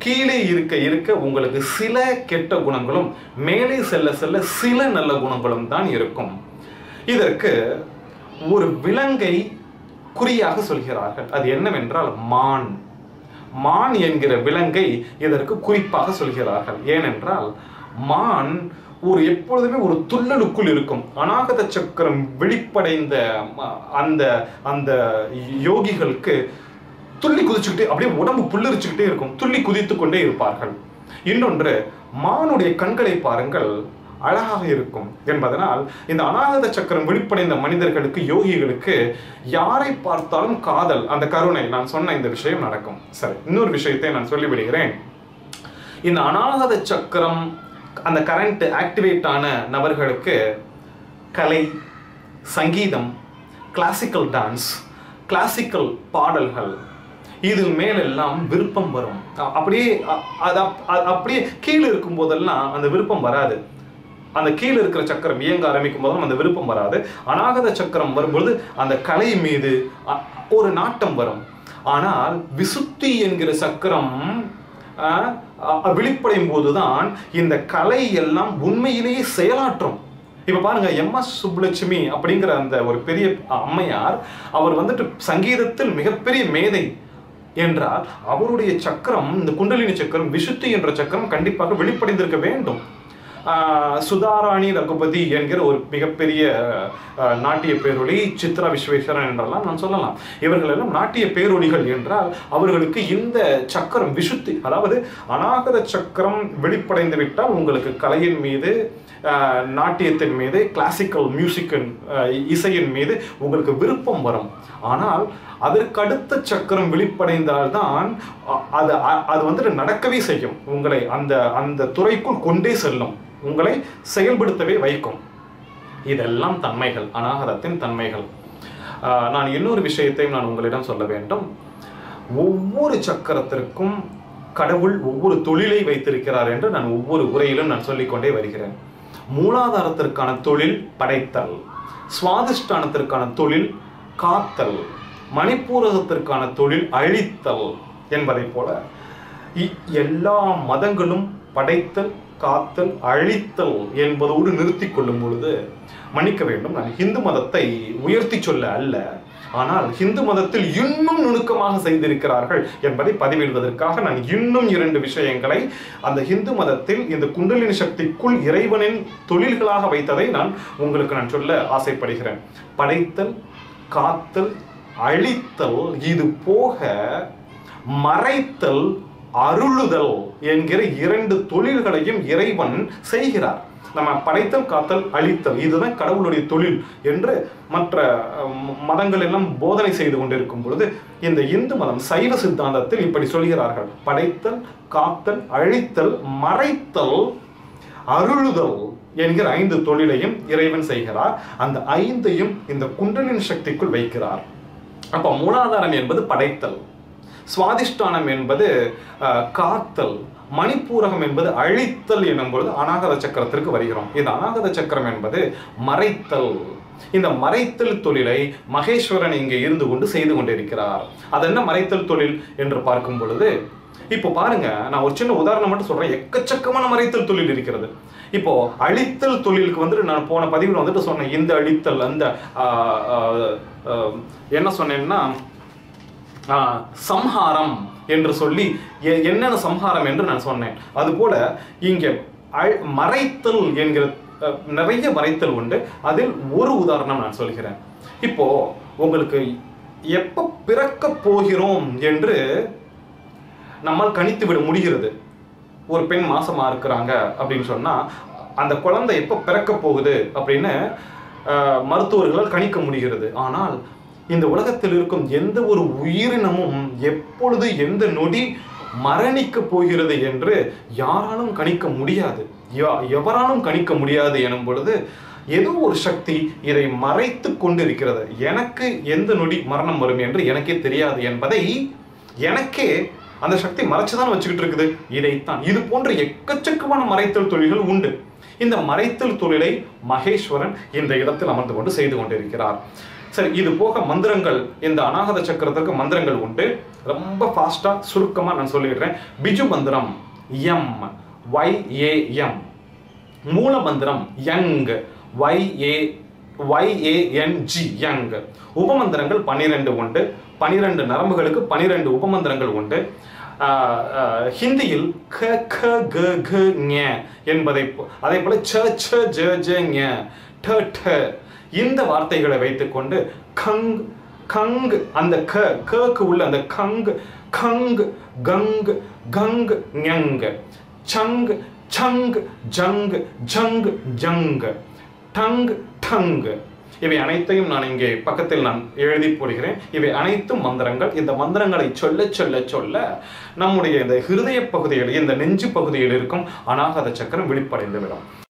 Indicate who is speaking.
Speaker 1: கீழே இருக்க இருக்க உங்களுக்கு சில கெட்ட குணங்களும் மேலே செல்ல செல்ல சில நல்ல குணங்களும் தான் இருக்கும் இதற்கு ஒரு விலங்கை குறியாக சொல்கிறார்கள் அது என்னவென்றால் மான் மான் என்கிற விலங்கை இதற்கு குறிப்பாக சொல்கிறார்கள் ஏனென்றால் மான் ஒரு எப்பொழுதுமே ஒரு துள்ளலுக்குள் இருக்கும் அநாகத சக்கரம் வெளிப்படைந்த ம- அந்த அந்த யோகிகளுக்கு துள்ளி குதிச்சுக்கிட்டே அப்படியே உடம்பு புல்லரிச்சுக்கிட்டே இருக்கும் துள்ளி குதித்து கொண்டே இருப்பார்கள் இன்னொன்று மானுடைய கண்களை பாருங்கள் அழகாக இருக்கும் என்பதனால் இந்த அநாகத சக்கரம் வெளிப்படைந்த மனிதர்களுக்கு யோகிகளுக்கு யாரை பார்த்தாலும் காதல் அந்த கருணை நான் சொன்ன இந்த விஷயம் நடக்கும் சரி இன்னொரு விஷயத்தை நான் சொல்லிவிடுகிறேன் இந்த அநாகத சக்கரம் அந்த கரண்ட் ஆக்டிவேட் ஆன நபர்களுக்கு கலை சங்கீதம் கிளாசிக்கல் டான்ஸ் கிளாசிக்கல் பாடல்கள் இது மேலெல்லாம் விருப்பம் வரும் அ- அப்படியே அ- அது அப்- அ- அப்படியே கீழே இருக்கும் போதெல்லாம் அந்த விருப்பம் வராது அந்த கீழே இருக்கிற சக்கரம் இயங்க ஆரம்பிக்கும் போதும் அந்த விருப்பம் வராது அநாகத சக்கரம் வரும்பொழுது அந்த கலை மீது அ- ஒரு நாட்டம் வரும் ஆனால் விசுத்தி என்கிற சக்கரம் அஹ், அ- வெளிப்படையும் போதுதான் இந்த கலை எல்லாம் உண்மையிலேயே செயலாற்றும் இப்ப பாருங்க எம் எஸ் சுப்புலட்சுமி அப்படிங்கிற அந்த ஒரு பெரிய அம்மையார் அவர் வந்துட்டு சங்கீதத்தில் மிகப்பெரிய மேதை என்றால் அவருடைய சக்கரம் இந்த குண்டலினி சக்கரம் விசுத்தி என்ற சக்கரம் கண்டிப்பாக வெளிப்படைந்திருக்க வேண்டும் ஆஹ் சுதாராணி ரகுபதி என்கிற ஒரு மிகப்பெரிய ஆஹ், நாட்டிய பேரொளி சித்ரா விஸ்வேஸ்வரன் என்றெல்லாம் நான் சொல்லலாம் இவர்கள் எல்லாம் நாட்டிய பேரொளிகள் என்றால் அவர்களுக்கு இந்த சக்கரம் விசுத்தி அதாவது அநாகத சக்கரம் வெளிப்படைந்து விட்டால் உங்களுக்கு கலையின் மீது ஆஹ், நாட்டியத்தின் மீது கிளாசிக்கல் மியூசிக்கின் இசையின் மீது உங்களுக்கு விருப்பம் வரும் ஆனால் அதற்கு அடுத்த சக்கரம் வெளிப்படைந்தால்தான் அ- அது அ- அது வந்துட்டு நடக்கவே செய்யும் உங்களை அந்த அந்த துறைக்குள் கொண்டே செல்லும் உங்களை செயல்படுத்தவே வைக்கும் இதெல்லாம் தன்மைகள் அநாகதத்தின் தன்மைகள் ஆஹ், நான் இன்னொரு விஷயத்தையும் நான் உங்களிடம் சொல்ல வேண்டும் ஒவ்வொரு சக்கரத்திற்கும் கடவுள் ஒவ்வொரு தொழிலை வைத்திருக்கிறார் என்று நான் ஒவ்வொரு உரையிலும் நான் சொல்லிக்கொண்டே வருகிறேன் மூலாதாரத்திற்கான தொழில் படைத்தல் சுவாதிஷ்டானத்திற்கான தொழில் காத்தல் மணிப்பூரகத்திற்கான தொழில் அழித்தல் என்பதைப் போல இ- எல்லா மதங்களும் படைத்தல் காத்தல் அழித்தல் என்பதோடு நிறுத்தி கொள்ளும் பொழுது மன்னிக்க வேண்டும் நான் இந்து மதத்தை உயர்த்தி சொல்ல அல்ல ஆனால் இந்து மதத்தில் இன்னும் நுணுக்கமாக செய்திருக்கிறார்கள் என்பதை பதிவிடுவதற்காக நான் இன்னும் இரண்டு விஷயங்களை அந்த இந்து மதத்தில் இந்த குண்டலினி சக்திக்குள் இறைவனின் தொழில்களாக வைத்ததை நான் உங்களுக்கு நான் சொல்ல ஆசைப்படுகிறேன் படைத்தல் காத்தல் அழித்தல் இது போக மறைத்தல் அருளுதல் என்கிற இரண்டு தொழில்களையும் இறைவன் செய்கிறார் நம்ம படைத்தல் காத்தல் அழித்தல் இதுதான் கடவுளுடைய தொழில் என்று மற்ற அஹ், மதங்கள் எல்லாம் போதனை செய்து கொண்டிருக்கும் பொழுது இந்த இந்து மதம் சைவ சித்தாந்தத்தில் இப்படி சொல்கிறார்கள் படைத்தல் காத்தல் அழித்தல் மறைத்தல் அருளுதல் என்கிற ஐந்து தொழிலையும் இறைவன் செய்கிறார் அந்த ஐந்தையும் இந்த குண்டலின் சக்திக்குள் வைக்கிறார் அப்ப மூலாதாரம் என்பது படைத்தல் சுவாதிஷ்டானம் என்பது அஹ், காத்தல் மணிப்பூரகம் என்பது அழித்தல் எனும் பொழுது அநாகத சக்கரத்திற்கு வருகிறோம் இந்த அநாகத சக்கரம் என்பது மறைத்தல் இந்த மறைத்தல் தொழிலை மகேஸ்வரன் இங்கே இருந்து கொண்டு செய்து கொண்டிருக்கிறார் அது என்ன மறைத்தல் தொழில் என்று பார்க்கும் பொழுது இப்போ பாருங்க நான் ஒரு சின்ன உதாரணம் மட்டும் சொல்றேன் எக்கச்சக்கமான மறைத்தல் தொழில் இருக்கிறது இப்போ அழித்தல் தொழிலுக்கு வந்துட்டு நான் போன பதிவில் வந்துட்டு சொன்னேன் இந்த அழித்தல் அந்த ஆஹ், ஆஹ், ஆஹ், என்ன சொன்னேன்னா ஆஹ், சம்ஹாரம் என்று சொல்லி எ- என்னென்ன சம்ஹாரம் என்று நான் சொன்னேன் அதுபோல இங்கே அழ்- மறைத்தல் என்கிற அஹ், நிறைய மறைத்தல் உண்டு அதில் ஒரு உதாரணம் நான் சொல்கிறேன் இப்போ உங்களுக்கு எப்போ பிறக்க போகிறோம் என்று நம்மால் கணித்து விட முடிகிறது ஒரு பெண் மாசமா இருக்கிறாங்க அப்படின்னு சொன்னா அந்த குழந்தை எப்போ பிறக்க போகுது அப்படின்னு ஆஹ், மருத்துவர்களால் கணிக்க முடிகிறது ஆனால் இந்த உலகத்தில் இருக்கும் எந்த ஒரு உயிரினமும் எப்பொழுது எந்த நொடி மரணிக்க போகிறது என்று யாராலும் கணிக்க முடியாது யா- எவராலும் கணிக்க முடியாது எனும் பொழுது ஏதோ ஒரு சக்தி இதை மறைத்து கொண்டிருக்கிறது எனக்கு எந்த நொடி மரணம் வரும் என்று எனக்கே தெரியாது என்பதை எனக்கே அந்த சக்தி மறைச்சுதான் வச்சுக்கிட்டு இருக்குது இதைத்தான் இது போன்ற எக்கச்சக்கமான மறைத்தல் தொழில்கள் உண்டு இந்த மறைத்தல் தொழிலை மகேஸ்வரன் இந்த இடத்தில் அமர்ந்து கொண்டு செய்து கொண்டிருக்கிறார் சரி இது போக மந்திரங்கள் இந்த அநாகத சக்கரத்துக்கு மந்திரங்கள் உண்டு ரொம்ப ஃபாஸ்டா சுருக்கமா நான் சொல்லிடுறேன் பிஜு மந்திரம் எம் ஒய் ஏ எம் மூல மந்திரம் யங் ஒய் ஏ ஒய்ஏஎன்ஜி யங் உபமந்திரங்கள் பன்னிரெண்டு உண்டு பனிரெண்டு நரம்புகளுக்கு பனிரெண்டு உபமந்திரங்கள் உண்டு ஆஹ், ஆஹ், ஹிந்தியில் க க க க ஞ என்பதை போ- அதே போல ச ச ஜ ஜ ஞ ட ட இந்த வார்த்தைகளை வைத்துக்கொண்டு கங் கங் அந்த க கக்கு உள்ள அந்த கங் கங் கங் கங் ஞங் சங் சங் ஜங் ஜங் ஜங் டங் டங் இவை அனைத்தையும் நான் இங்கே பக்கத்தில் நான் எழுதி போடுகிறேன் இவை அனைத்தும் மந்திரங்கள் இந்த மந்திரங்களை சொல்ல சொல்ல சொல்ல நம்முடைய இந்த ஹிருதய பகுதியில் இந்த நெஞ்சு பகுதியில் இருக்கும் அநாகத சக்கரம் விழிப்படைந்து விடும்